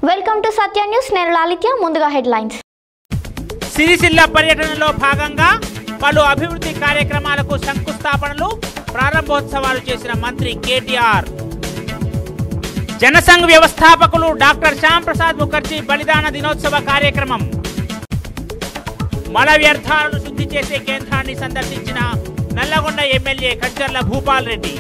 welcome to Satya news నేను లాలిత్య ముందుగా headlines Sircilla పర్యటనలో భాగంగా పలు అభివృద్ధి కార్యక్రమాలకు శంకుస్థాపనలు ప్రారంభోత్సవాలు చేసిన మంత్రి కేటీఆర్ జనసంఘ్ వ్యవస్థాపకులు డాక్టర్ శ్యామ్ ప్రసాద్ ముఖర్జీ బలిదాన దినోత్సవ కార్యక్రమం మల వ్యర్థాలను శుద్ధి చేసే కేంద్రాన్ని సందర్శించిన నల్లగొండ ఎమ్మెల్యే కంచర్ల భూపాల్ రెడ్డి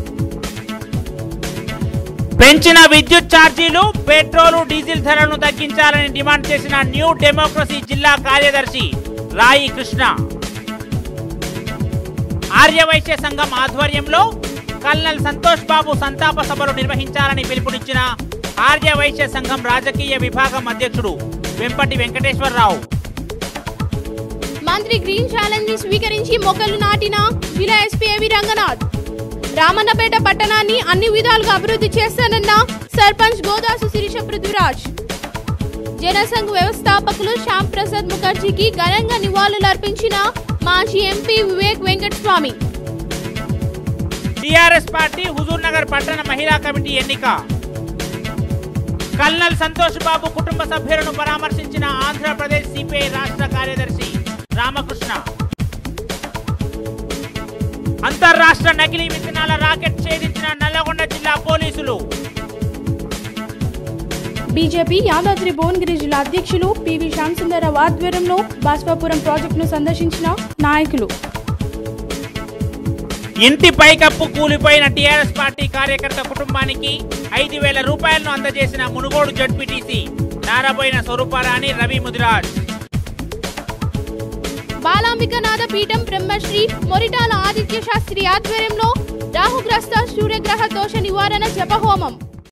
పెంచిన విద్యుత్ ఛార్జీలు పెట్రోలు డీజిల్ ధరలను తగ్గించాలని డిమాండ్ చేసిన న్యూ డెమోక్రసీ జిల్లా కార్యదర్శి రాయి కృష్ణ ఆర్యవైశ్య సంఘం ఆధ్వర్యంలో కల్నల్ సంతోష్ బాబు సంతాప సభలు నిర్వహించాలని పిలుపునిచ్చిన ఆర్యవైశ్య సంఘం రాజకీయ విభాగం అధ్యక్షుడు వెంపటి వెంకటేశ్వరరావు మంత్రి గ్రీన్ ఛాలెంజ్ ని స్వీకరించి మొక్కలు నాటిన జిల్లా ఎస్పీ ఏవి రంగనాథ్ రామన్నపేట పట్టణాన్ని అన్ని విధాలుగా అభివృద్ధి చేస్తానన్న సర్పంచ్ గోదాసు శిరీష పృథ్వీరాజ్ జనసంఘ్ వ్యవస్థాపకులు శ్యామ్ ప్రసాద్ ముఖర్జీకి ఘనంగా నివాళులర్పించిన మాజీ MP Vivek Venkataswamy TRS party Huzurnagar పట్టణ మహిళా కమిటీ ఎన్నిక కల్నల్ సంతోష్ బాబు కుటుంబ సభ్యులను పరామర్శించిన ఆంధ్రప్రదేశ్ సిపిఐ రాష్ట్ర కార్యదర్శి రామకృష్ణ అంతర్రాష్ట్ర నకిలీ విత్తనాల రాకెట్ ఛేదించిన నల్లగొండ జిల్లా పోలీసులు బీజేపీ యాదాద్రి భువనగిరి జిల్లా అధ్యక్షులు పివి శ్యాంసుందరరావు ఆధ్వర్యంలో బాస్వాపురం ప్రాజెక్టును సందర్శించిన నాయకులు ఇంటి పైకప్పు కూలిపోయిన టిఆర్ఎస్ పార్టీ కార్యకర్త కుటుంబానికి ఐదు వేల రూపాయలను అందజేసిన మునుగోడు జడ్పీటీసీ నారబోయిన స్వరూపారాణి రవి ముదిరాజ్ బాలాంబికనాథ పీఠం బ్రహ్మశ్రీ మొరిటాల ఆదిత్య శాస్త్రి ఆధ్వర్యంలో రాహుగ్రస్త సూర్యగ్రహ దోష నివారణ జపహోమం